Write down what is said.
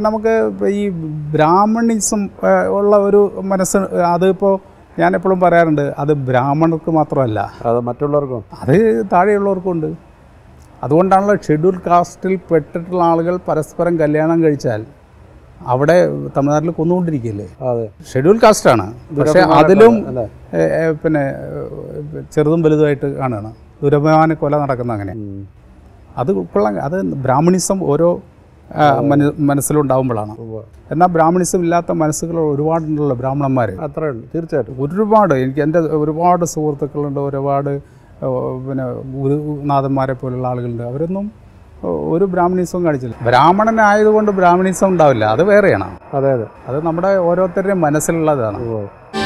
നമുക്ക് ഇപ്പൊ ഈ ബ്രാഹ്മണിസം ആ, ഉള്ള ഒരു മനസ്സ് അതിപ്പോൾ ഞാൻ എപ്പോഴും പറയാറുണ്ട് അത് ബ്രാഹ്മണർക്ക് മാത്രമല്ല അത് മറ്റുള്ളവർക്കും അത് താഴെയുള്ളവർക്കുണ്ട് അതുകൊണ്ടാണല്ലോ ഷെഡ്യൂൾ കാസ്റ്റിൽ പെട്ടിട്ടുള്ള ആളുകൾ പരസ്പരം കല്യാണം കഴിച്ചാൽ അവിടെ തമിഴ്നാട്ടിൽ കൊന്നുകൊണ്ടിരിക്കുകയല്ലേ അതെ ഷെഡ്യൂൾ കാസ്റ്റാണ് പക്ഷേ അതിലും അല്ലേ ഏ, ഏ, പിന്നെ ഏ, ചെറുതും വലുതുമായിട്ട് കാണുകയാണ് ദുരഭിമാന കൊല നടക്കുന്ന അങ്ങനെ ഉം. അത് ഉൾക്കൊള്ളാൻ അത് ബ്രാഹ്മണിസം ഓരോ ആ, മന- മനസ്സിലുണ്ടാവുമ്പോഴാണ് ഉവ്വ്. എന്നാൽ ബ്രാഹ്മണിസം ഇല്ലാത്ത മനസ്സുകൾ ഒരുപാടുണ്ടല്ലോ ബ്രാഹ്മണന്മാർ അത്രേ ഉള്ളൂ തീർച്ചയായിട്ടും ഒരുപാട് എനിക്ക് എൻ്റെ ഒരുപാട് സുഹൃത്തുക്കളുണ്ട് ഒരുപാട് ഏ, പിന്നെ ഗുരുനാഥന്മാരെ പോലുള്ള ആളുകളുണ്ട് അവരൊന്നും ഒരു ബ്രാഹ്മണിസവും കാണിച്ചില്ല ബ്രാഹ്മണനായതുകൊണ്ട് ബ്രാഹ്മണിസം ഉണ്ടാവില്ല അത് വേറെയാണ് അതെ അതെ അത് നമ്മുടെ ഓരോരുത്തരുടെയും മനസ്സിലുള്ളതാണ് ഉവ്വ്.